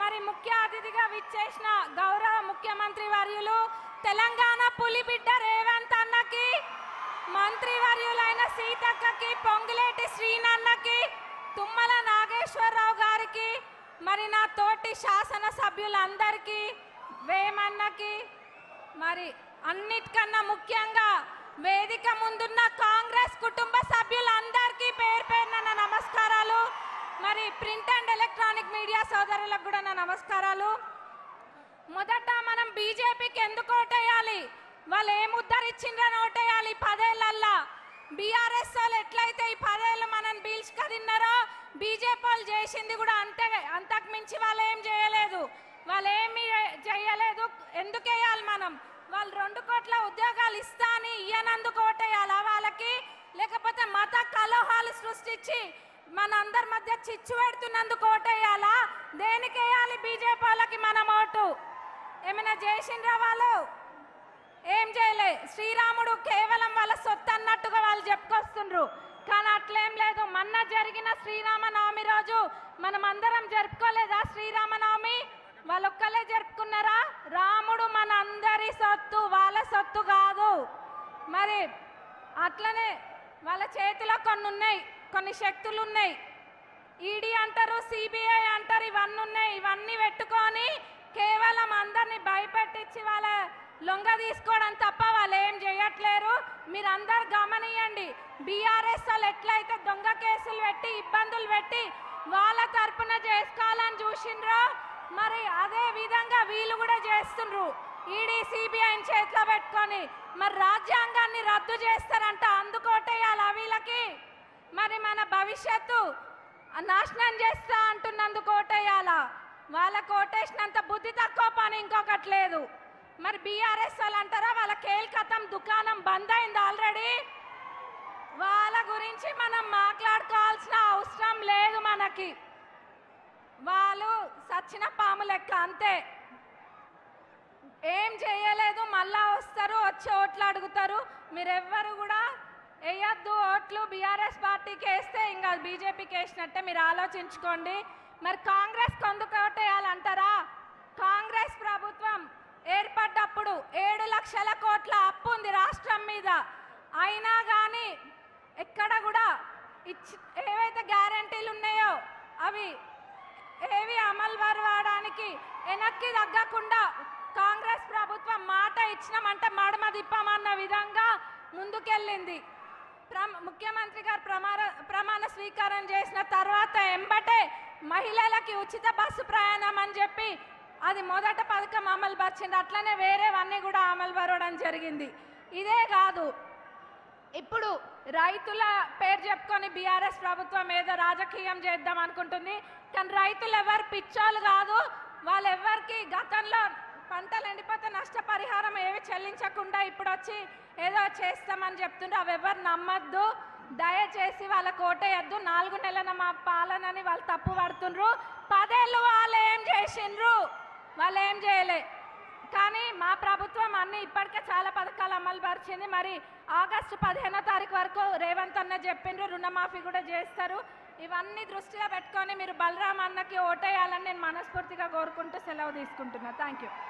మరి ముఖ్య అతిథిగా విచ్చేసిన గౌరవ ముఖ్యమంత్రి వర్యులు తెలంగాణ పులిబిడ్డ రేవంత్ అన్నకి మంత్రి వర్యులైన సీతక్కకి పొంగులేటి శ్రీనన్నకి తుమ్మల నాగేశ్వరరావు గారికి మరి నా తోటి శాసన సభ్యులందరికీ వేమన్నకి మరి అన్నిటికన్నా ముఖ్యంగా వేదిక ముందున్న కాంగ్రెస్ కుటుంబ సభ్యులందరికీ పేరు పేరున నా నమస్కారాలు మరి ప్రింట్ అండ్ ఎలక్ట్రానిక్ మీడియా సోదరులకు కూడా నా నమస్కారాలు మొదట మనం బీజేపీకి ఎందుకు ఓటేయాలి వాళ్ళు ఏం ఉద్ధరించిండ్రని ఓటేయాలి ఈ పదేళ్లల్లా బీఆర్ఎస్ వాళ్ళు ఎట్లయితే ఈ పదేళ్ళు మనం బీల్చుక తిన్నారో బీజేపీ వాళ్ళు చేసింది కూడా అంతే అంతకు మించి వాళ్ళు ఏం చేయలేదు వాళ్ళు ఏమి చేయలేదు ఎందుకు వేయాలి మనం వాళ్ళు రెండు కోట్ల ఉద్యోగాలు ఇస్తా అని ఇయ్యనందుకు ఓటేయాలా వాళ్ళకి లేకపోతే మత కలహాలు సృష్టించి మన అందరి మధ్య చిచ్చు పెడుతున్నందుకు ఓటేయాలా దేనికి వేయాలి బీజేపీ వాళ్ళకి మనం ఓటు ఏమైనా చేసిండ్రా వాళ్ళు ఏం చేయలే శ్రీరాముడు కేవలం వాళ్ళ సొత్తు అన్నట్టుగా వాళ్ళు చెప్పుకొస్తుండ్రు కానీ అట్లేం లేదు మొన్న జరిగిన శ్రీరామనవమి రోజు మనం అందరం జరుపుకోలేదా శ్రీరామనవమి వాళ్ళొక్కలే జరుపుకున్నారా రాముడు మన అందరి సొత్తు వాళ్ళ సొత్తు కాదు మరి అట్లనే వాళ్ళ చేతిలో కొన్ని ఉన్నాయి కొన్ని శక్తులు ఉన్నాయి ఈడీ అంటారు సిబిఐ అంటారు ఇవన్నీ ఉన్నాయి ఇవన్నీ పెట్టుకొని కేవలం అందరిని భయపెట్టించి వాళ్ళ లొంగ తీసుకోవడం తప్ప వాళ్ళు ఏం చేయట్లేరు మీరు అందరు గమనియండి బీఆర్ఎస్ వాళ్ళు ఎట్లయితే దొంగ కేసులు పెట్టి ఇబ్బందులు పెట్టి వాళ్ళ తరపున చేసుకోవాలని చూసిండ్రో మరి అదే విధంగా వీళ్ళు కూడా చేస్తుండ్రు ఈడీ సిబిఐని చేతిలో పెట్టుకొని మరి రాజ్యాంగాన్ని రద్దు చేస్తారంట అందుకోటేయాలి వీళ్ళకి మరి మన భవిష్యత్తు నాశనం చేస్తా అంటున్నందుకు ఓటేయాలా వాళ్ళకు ఓటేసినంత బుద్ధి తక్కువ పని ఇంకొకటి లేదు మరి బీఆర్ఎస్ వాళ్ళు అంటారా వాళ్ళ కేల్కతం దుకాణం బంద్ అయింది ఆల్రెడీ వాళ్ళ గురించి మనం మాట్లాడుకోవాల్సిన అవసరం లేదు మనకి వాళ్ళు సచ్చిన పాము లెక్క అంతే ఏం చేయలేదు మళ్ళా వస్తారు వచ్చి ఓట్లు అడుగుతారు మీరెవ్వరు కూడా వేయద్దు ఓట్లు బీఆర్ఎస్ పార్టీకి వేస్తే ఇంకా బీజేపీకి వేసినట్టే మీరు ఆలోచించుకోండి మరి కాంగ్రెస్ కొందుకు ఓటేయాలంటారా కాంగ్రెస్ ప్రభుత్వం ఏర్పడ్డప్పుడు ఏడు లక్షల కోట్ల అప్పు ఉంది రాష్ట్రం మీద అయినా కానీ ఎక్కడ కూడా ఇచ్చి ఏవైతే గ్యారంటీలు ఉన్నాయో అవి ఏవి అమలు పరవడానికి వెనక్కి తగ్గకుండా కాంగ్రెస్ ప్రభుత్వం మాట ఇచ్చినామంటే మడమ తిప్పమన్న విధంగా ముందుకెళ్ళింది ప్రమ- ముఖ్యమంత్రి గారు ప్రమాణ ప్రమాణ స్వీకారం చేసిన తర్వాత ఎంబటే మహిళలకి ఉచిత బస్సు ప్రయాణం అని చెప్పి అది మొదట పథకం అమలు పరిచింది అట్లనే వేరేవన్నీ కూడా అమలు పరవడం జరిగింది ఇదే కాదు ఇప్పుడు రైతుల పేరు చెప్పుకొని బీఆర్ఎస్ ప్రభుత్వం ఏదో రాజకీయం చేద్దాం అనుకుంటుంది కానీ రైతులు ఎవరు పిచ్చోళ్ళు కాదు వాళ్ళు ఎవరికి గతంలో పంటలు ఎండిపోతే నష్టపరిహారం ఏవి చెల్లించకుండా ఇప్పుడు వచ్చి ఏదో చేస్తామని చెప్తుండ్రు అవి ఎవరు నమ్మద్దు దయచేసి వాళ్ళ కోటేయద్దు నాలుగు నెలల మా పాలనని వాళ్ళు తప్పు పడుతుండ్రు పదేళ్ళు వాళ్ళు ఏం చేసిండ్రు వాళ్ళు ఏం చేయలే కానీ మా ప్రభుత్వం అన్ని ఇప్పటికే చాలా పథకాలు అమలు పరిచింది మరి ఆగస్టు పదిహేనో తారీఖు వరకు రేవంత్ అన్న చెప్పిండ్రు రుణమాఫీ కూడా చేస్తారు ఇవన్నీ దృష్టిలో పెట్టుకొని మీరు బలరాం అన్నకి ఓటేయాలని నేను మనస్ఫూర్తిగా కోరుకుంటూ సెలవు తీసుకుంటున్నా థ్యాంక్ యూ